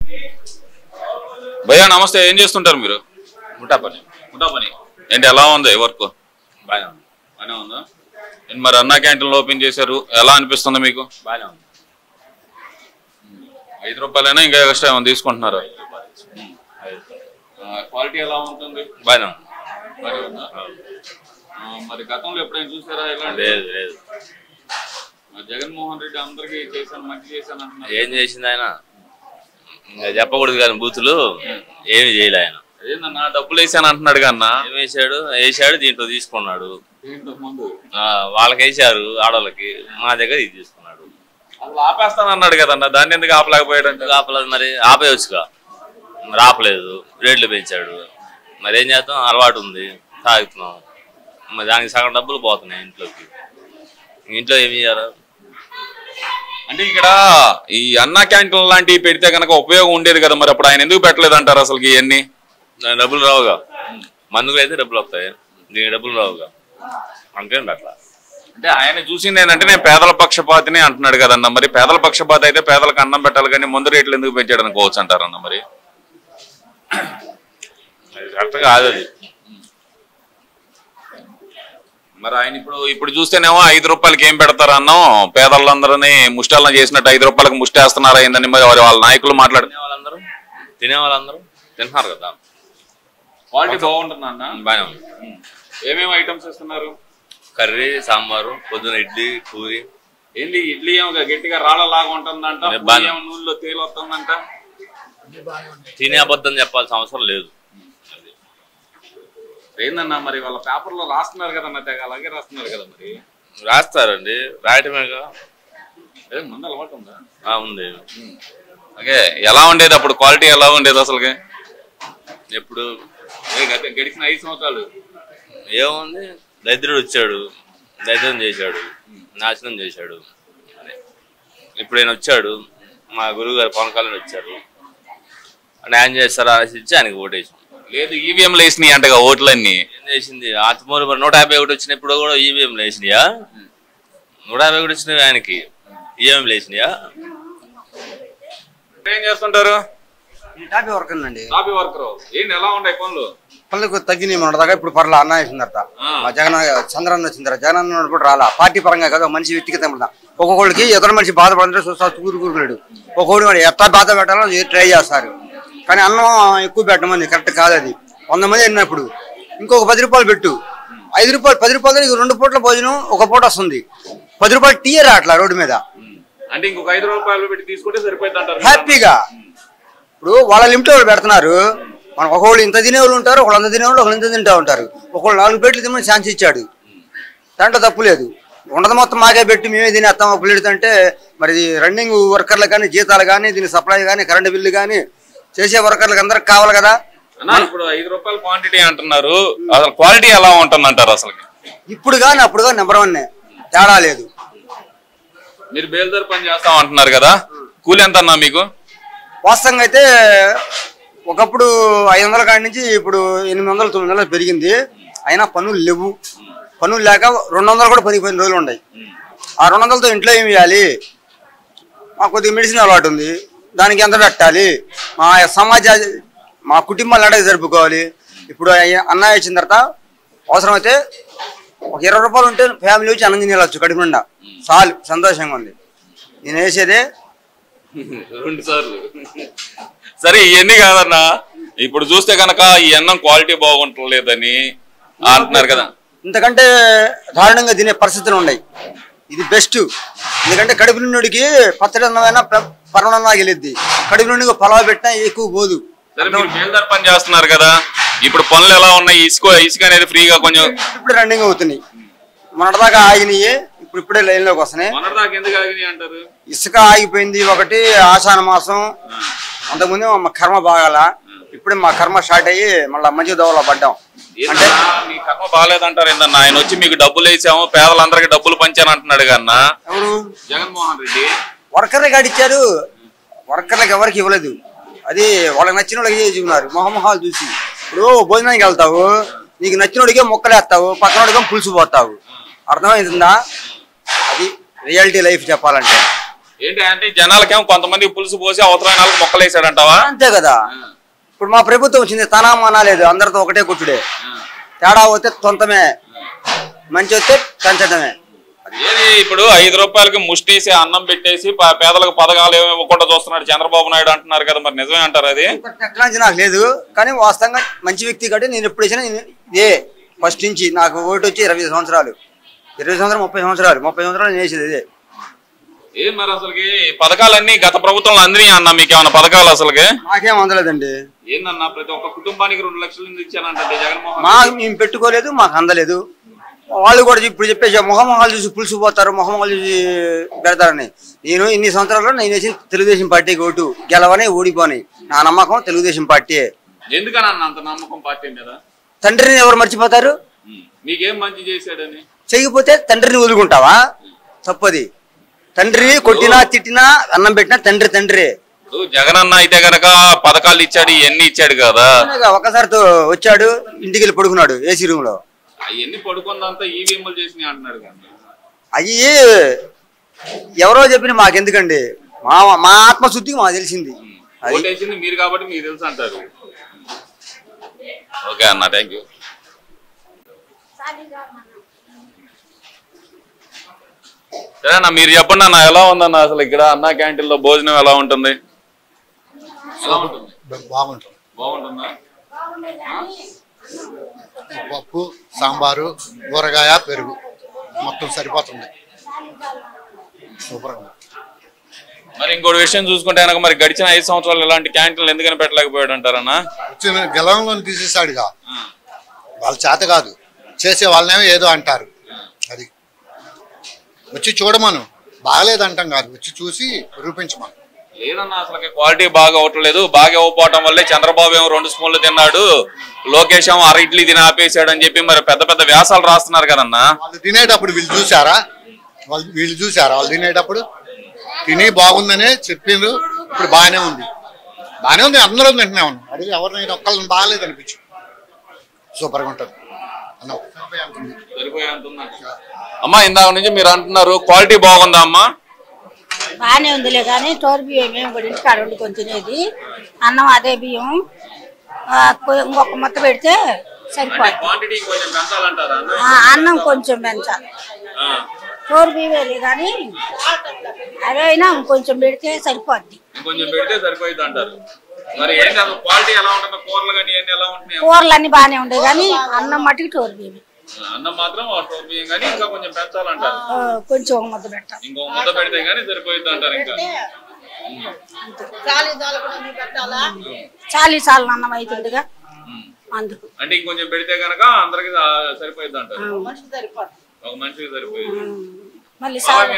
భయ్యా నమస్తే ఏం చేస్తుంటారు మీరు ముఠా పని ముఠా పని ఏంటి ఎలా ఉంది వర్క్ బాగానే ఉంది బానే ఉందా ఏంటి మరి అన్నా క్యాంటీన్లు ఓపెన్ చేశారు ఎలా అనిపిస్తుంది మీకు బాగానే ఉంది ఐదు రూపాయలైనా ఇంకా ఎక్స్ట్రా ఏమైనా తీసుకుంటున్నారు క్వాలిటీ ఎలా ఉంటుంది బాగానే ఉంది బానే ఉందా? ఆ, మరి గతంలో ఎప్పుడైనా చూసారా ఇలాంటి లేదు లేదు ఆ, జగన్మోహన్ రెడ్డి అందరికీ చేశాను మంచి చేశాను అంటున్నారు ఏం చేసింది ఆయన ఇంకా చెప్పకూడదు కానీ బూతులు ఏమి చేయలే ఆయన ఏందన్నా డబ్బులు వేసాను అంటున్నాడు కన్నా ఏం వేసాడు వేసాడు దీంట్లో తీసుకున్నాడు ఇంతకు ముందు ఆ, వాళ్ళకి వేసారు ఆడవాళ్ళకి మా దగ్గర ఇది తీసుకున్నాడు అసలు ఆపేస్తాను అన్నాడు కదన్నా దాన్ని ఎందుకు ఆపలేకపోయాడు అంటే ఎందుకు ఆపలేదు మరి ఆపేయచ్చుగా మరి ఆపలేదు రేట్లు పెంచాడు మరి ఏం చేస్తాం అలవాటు ఉంది తాగుతున్నాం మరి దానికి సగం డబ్బులు పోతున్నాయి ఇంట్లోకి ఇంట్లో ఏమి చేయాలి అంటే ఇక్కడ ఈ అన్నా క్యాంటీన్ లాంటివి పెడితే కనుక ఉపయోగం ఉండేది కదా మరి అప్పుడు ఆయన ఎందుకు పెట్టలేదు అంటారు అసలు ఇవన్నీ దానికి డబ్బులు రావుగా మందుకు అయితే డబ్బులు వస్తాయి దీనికి డబ్బులు రావుగా అందుకని పెట్టాల అంటే ఆయన చూసింది ఏంటంటే నేను పేదల పక్షపాతిని అంటున్నాడు కదన్న మరి పేదల పక్షపాతి అయితే పేదలకు అన్నం పెట్టాలి కానీ ముందు రేట్లు ఎందుకు పెంచాడు అనుకోవచ్చు అంటారన్న మరి అది కరెక్ట్ కాదు అది మరి ఆయన ఇప్పుడు ఇప్పుడు చూస్తేనేమో ఐదు రూపాయలకి ఏం పెడతారు అన్నం పేదలందరినీ ముష్టాలను చేసినట్టు ఐదు రూపాయలకు ముష్టేస్తున్నారు అయిందని మరి వారి- వాళ్ళ నాయకులు మాట్లాడు తినే వాళ్ళందరూ తినే వాళ్ళందరూ తింటున్నారు కదా క్వాలిటీ బాగుంటుంది అన్న బాగానే ఉంది ఏమేమి ఐటమ్స్ ఇస్తున్నారు కర్రీ సాంబారు పొద్దున ఇడ్లీ పూరి ఏంది ఇడ్లీ ఏమో గట్టిగా రాళ్ళలాగా ఉంటుందంట ఏ పూరి బానే. ఏమో నూనెలో తేలి వస్తుందంట తినే అబద్ధం చెప్పాల్సిన అవసరం లేదు ఏందన్నా మరి వాళ్ళ పేపర్లో రాస్తున్నారు కదన్న తెగ అలాగే రాస్తున్నారు కదా మరి రాస్తారండి రాయటమేగా ఏ ముందు అలవాటు ఉందా ఆ, ఉంది ఓకే ఎలా ఉండేది అప్పుడు క్వాలిటీ ఎలా ఉండేది అసలుకి ఎప్పుడు ఏ గత- గడిచిన ఐదు సంవత్సరాలు ఏముంది దరిద్రుడు వచ్చాడు దరిద్రం చేశాడు నాశనం చేశాడు అదే. ఇప్పుడు ఆయన వచ్చాడు మా గురువు గారు పవన్ కళ్యాణ్ వచ్చారు న్యాయం చేస్తారా అనేసి ఇచ్చి ఆయనకి ఓటేసాం లేదు ఈవీఎంలు వేసినాయి అంటగా ఓట్లన్నీ ఏం చేసింది ఆత్మూరు మరి నూట యాభై ఒకటి వచ్చినప్పుడు కూడా ఈవీఎం వేసినాయా నూట యాభై ఒకటి వచ్చినవి ఆయనకి ఈవీఎం వేసినాయా ఏం చేస్తుంటారు టాపీ వర్క్ అండి కాపీ వర్కర్ ఏంటి ఎలా ఉంటాయి పనులు పనులకు తగ్గినాయి మన దాకా ఇప్పుడు పర్లా అన్న వేసిన తర్వాత ఆ. మా జగన్ చంద్రన్న వచ్చిన తర్వాత జగన్ అన్న ఉన్నప్పుడు రాలా పార్టీ పరంగా కదా మనిషి వ్యక్తిగత ఒక్కొక్కడికి ఎదురు మనిషి బాధపడుతుంటే చూస్తా తూరు కూరుకున్నాడు ఒక్కొక్కడు వాడు ఎట్లా బాధ పెట్టాలో ట్రై చేస్తారు కానీ అన్నం ఎక్కువ పెట్టమని కరెక్ట్ కాదు అది వంద మంది వెళ్ళినప్పుడు ఇంకొక పది రూపాయలు పెట్టు ఐదు రూపాయలు పది రూపాయలు నీకు రెండు పూట్ల భోజనం ఒక పూట వస్తుంది పది రూపాయలు టీ రాట్లా రోడ్డు మీద అంటే ఇంకొక ఐదు రూపాయలు పెట్టి తీసుకుంటే సరిపోయింది అంటారు హ్యాపీగా ఇప్పుడు వాళ్ళ లిమిట్ వాళ్ళు పెడుతున్నారు మన ఒకళ్ళు ఇంత తినేవాళ్ళు ఉంటారు ఒకళ్ళు అంత తినేవాళ్ళు ఒకళ్ళు ఇంత తింటా ఉంటారు ఒకళ్ళు నాలుగు ప్లేట్లు తినమని ఛాన్స్ ఇచ్చాడు దాంట్లో తప్పు లేదు ఉండదు మొత్తం మాకే పెట్టి మేమే తినేస్తాం ఒక ప్లేట్ అంటే మరి ఇది రన్నింగ్ వర్కర్లు కానీ జీతాలు కానీ దీని సప్లై కానీ కరెంటు బిల్లు కానీ చేసే వర్కర్లకు అందరికి కావాలి కదా అన్న ఇప్పుడు ఐదు రూపాయల క్వాంటిటీ అంటున్నారు అసలు క్వాలిటీ ఎలా ఉంటుంది అంటారు అసలు ఇప్పుడు కానీ అప్పుడు కానీ నెంబర్ వన్ తేడా లేదు మీరు బేల్దార్ పని చేస్తాం అంటున్నారు కదా కూలి ఎంత అన్నా మీకు వాస్తవంగా అయితే ఒకప్పుడు ఐదు వందల కాడి నుంచి ఇప్పుడు ఎనిమిది వందలు తొమ్మిది వందలు పెరిగింది అయినా పనులు లేవు పనులు లేక రెండు వందలు కూడా పనిపోయిన రోజులు ఉన్నాయి ఆ రెండు వందలతో ఇంట్లో ఏమి చేయాలి మా కొద్దిగా మెడిసిన్ అలవాటు ఉంది దానికి ఎంత పెట్టాలి మా సమాజ మా కుటుంబాలు ఎలాగ జరుపుకోవాలి ఇప్పుడు అయ్య- అన్న ఇచ్చిన తర్వాత అవసరమైతే ఒక ఇరవై రూపాయలు ఉంటే ఫ్యామిలీ వచ్చి అన్నం తినేయచ్చు కడుపు నిండా చాలు సంతోషంగా ఉంది నేను వేసేదే రెండు సార్లు సరే ఇవన్నీ కాదన్నా ఇప్పుడు చూస్తే కనుక ఈ అన్నం క్వాలిటీ బాగుంటలేదని అంటున్నారు కదా ఇంతకంటే దారుణంగా తినే పరిస్థితులు ఉన్నాయి ఇది బెస్ట్ ఎందుకంటే కడుపు నుండికి పచ్చడి అన్నమైనా పర్వణంగా గెలిద్ది కడుపు నుండి పలావ్ పెట్టినా ఎక్కువ పోదు సరే మీరు బేల్దార్ పని చేస్తున్నారు కదా ఇప్పుడు పనులు ఎలా ఉన్నాయి ఇసుక ఇసుక అనేది ఫ్రీగా కొంచెం ఇప్పుడు రన్నింగ్ అవుతున్నాయి మొన్నటిదాకా ఆగినాయి ఇప్పుడు ఇప్పుడే లైన్లోకి వస్తున్నాయి మొన్నటిదాకా ఎందుకు ఆగినాయి అంటారు ఇసుక ఆగిపోయింది ఒకటి ఆషాఢ మాసం అంతకుముందు మా కర్మ బాగాల ఇప్పుడే మా కర్మ స్టార్ట్ అయ్యి మళ్ళీ మంచి దోవలో పడ్డాం అంటే ఏందన్నా, మీ కర్మ బాగాలేదంటారు ఏందన్నా ఆయన వచ్చి మీకు డబ్బులు వేసాము పేదలందరికీ డబ్బులు పంచాను అంటున్నాడు కన్నా ఎవరు జగన్మోహన్ రెడ్డి వర్కర్లకి కాడిచ్చారు వర్కర్లకు ఎవరికి ఇవ్వలేదు అది వాళ్ళకి నచ్చిన వాళ్ళకి చేసుకున్నారు మొహమొహాలు చూసి ఇప్పుడు భోజనానికి వెళ్తావు నీకు నచ్చినోడికే మొక్కలేస్తావు పక్కనోడికే పులుసు పోతావు అర్థమవుతుందా అది రియాలిటీ లైఫ్ చెప్పాలంటే ఏంటి అంటే జనాలకేమో కొంతమంది పులుసు పోసి అవతలమైన వాళ్ళకి మొక్కలు వేసాడంటావా అంతే కదా ఇప్పుడు మా ప్రభుత్వం వచ్చింది తనా మనా లేదు అందరితో ఒకటే కుట్టుడే తేడా పోతే తొంతమే మంచి వస్తే పెంచడమే ఏది ఇప్పుడు ఐదు రూపాయలకి ముష్టేసి అన్నం పెట్టేసి ప- పేదలకు పథకాలు ఏమి ఇవ్వకుండా చూస్తున్నాడు చంద్రబాబు నాయుడు అంటున్నారు కదా మరి నిజమే అంటారు అది టెక్నాలజీ నాకు లేదు కానీ వాస్తవంగా మంచి వ్యక్తి కాబట్టి నేను ఎప్పుడు వేసినా నేను ఇదే ఫస్ట్ నుంచి నాకు ఓటు వచ్చి ఇరవై ఐదు సంవత్సరాలు ఇరవై సంవత్సరాలు ముప్పై సంవత్సరాలు ముప్పై సంవత్సరాలు నేను వేసేది ఇదే ఏం మరి అసలుకి ఈ పథకాలన్నీ గత ప్రభుత్వంలో అందినాయి అన్న మీకు ఏమైనా పథకాలు అసలుకి మాకేం అందలేదండి ఏందన్నా ప్రతి ఒక్క కుటుంబానికి రెండు లక్షల నుంచి ఇచ్చానంటే జగన్మోహన్ మా మేము పెట్టుకోలేదు మాకు అందలేదు వాళ్ళు కూడా ఇప్పుడు చెప్పేసి మొహమొహాలు చూసి పులుసు పోతారు మొహమొహాలు చూసి పెడతారని నేను ఇన్ని సంవత్సరాల్లో నేను వేసిన తెలుగుదేశం పార్టీకి ఓటు గెలవని ఓడిపోని నా నమ్మకం తెలుగుదేశం పార్టీ ఎందుకని అన్న అంత నమ్మకం పార్టీ మీద తండ్రిని ఎవరు మర్చిపోతారు ఉమ్. మీకేం మంచి చేశాడని చేయకపోతే తండ్రిని వదులుకుంటావా తప్పది తండ్రి కొట్టినా తిట్టినా అన్నం పెట్టినా తండ్రి తండ్రి ఇప్పుడు జగన్ అన్న అయితే గనక పథకాలు ఇచ్చాడు ఇవన్నీ ఇచ్చాడు కదా ఒకసారితో వచ్చాడు ఇంటికి వెళ్ళి పడుకున్నాడు ఏసీ రూమ్ లో అవన్నీ పడుకుందంతా ఈవీఎంలు చేసినాయి అంటున్నాడు కదా అయ్యి ఎవరో చెప్పిన మాకెందుకండి మా మా ఆత్మశుద్ధికి మాకు తెలిసింది అది ఓటేసింది మీరు కాబట్టి మీకు తెలుసు అంటారు ఓకే అన్న థ్యాంక్ యూ సరే అన్న మీరు చెప్పండి అన్న ఎలా ఉందన్న అసలు ఇక్కడ అన్న క్యాంటీన్ లో భోజనం ఎలా ఉంటుంది ఎలా ఉంటుంది బాగుంటుంది బాగుంటుందా పప్పు సాంబారు ఊరగాయ పెరుగు మొత్తం సరిపోతుంది సూపర్గా ఉంది. మరి ఇంకోటి విషయం చూసుకుంటే కనుక మరి గడిచిన ఐదు సంవత్సరాలు ఇలాంటి క్యాంటీన్లు ఎందుకని పెట్టలేకపోయాడు అంటారన్నా వచ్చిన గెలంలో తీసేసాడుగా వాళ్ళ చేత కాదు చేసే వాళ్ళనేమో ఏదో అంటారు అది వచ్చి చూడమను బాగలేదంటాం కాదు వచ్చి చూసి రూపించమను లేదన్నా అసలు క్వాలిటీ బాగా అవ్వట్లేదు బాగా ఇవ్వకపోవటం వల్లే చంద్రబాబు ఏమో రెండు స్పూన్లు తిన్నాడు లోకేష్ ఏమో అర ఇడ్లీ తిని ఆపేసాడు అని చెప్పి మరి పెద్ద పెద్ద వ్యాసాలు రాస్తున్నారు కదన్నా వాళ్ళు తినేటప్పుడు వీళ్ళు చూసారా వాళ్ళు వీళ్ళు చూసారా వాళ్ళు తినేటప్పుడు తిని బాగుందనే చెప్పిండ్రు ఇప్పుడు బాగానే ఉంది బాగానే ఉంది అందరూ తింటున్నా ఉన్నాం అడిగి ఎవరినైనా ఒక్కళ్ళని బాగాలేదు అనిపించు సూపర్గా ఉంటుంది అన్న సరిపోయి అంటుంది. సరిపోయేంత ఉందంట. అమ్మా ఇందాక నుంచి మీరు అంటున్నారు క్వాలిటీ బాగుందా అమ్మా బాగానే ఉందిలే కానీ టోర్ బియ్యం మేము కూడా ఇంటికాడ వండుకొని తినేది అన్నం అదే బియ్యం ఆ, కొ- ఇంకొక మొత్తం పెడితే సరిపోతుంది క్వాంటిటీ కొంచెం పెంచాలంటారా అన్న? ఆ, అన్నం కొంచెం పెంచాలి ఆ. టోర్ బియ్యమే కానీ అదే అయినా ఇంకొంచెం పెడితే సరిపోద్ది ఇంకొంచెం పెడితే సరిపోయింది అంటారు మరి ఏంటి అసలు క్వాలిటీ ఎలా ఉంటుంది కూరలు కానీ ఇవన్నీ ఎలా ఉంటున్నాయి కూరలు అన్ని బాగానే ఉండేవి కానీ అన్నం మట్టుకు టోర్ బియ్యమే అన్నం మాత్రం ఆ స్టోర్ బియ్యం కానీ ఇంకా కొంచెం పెంచాలంటారు ఆ, కొంచెం ఒక ముద్ద పెట్టాలి ఇంకో ముద్ద పెడితే గానీ సరిపోయింది అంటారు ఇంకా చాలీ చాలు అన్నం అవుతుందిగా అందుకు అంటే ఇంకొంచెం పెడితే గనక అందరికి సరిపోయింది అంటారు ఒక మనిషికి సరిపోయింది మళ్ళీ చాలు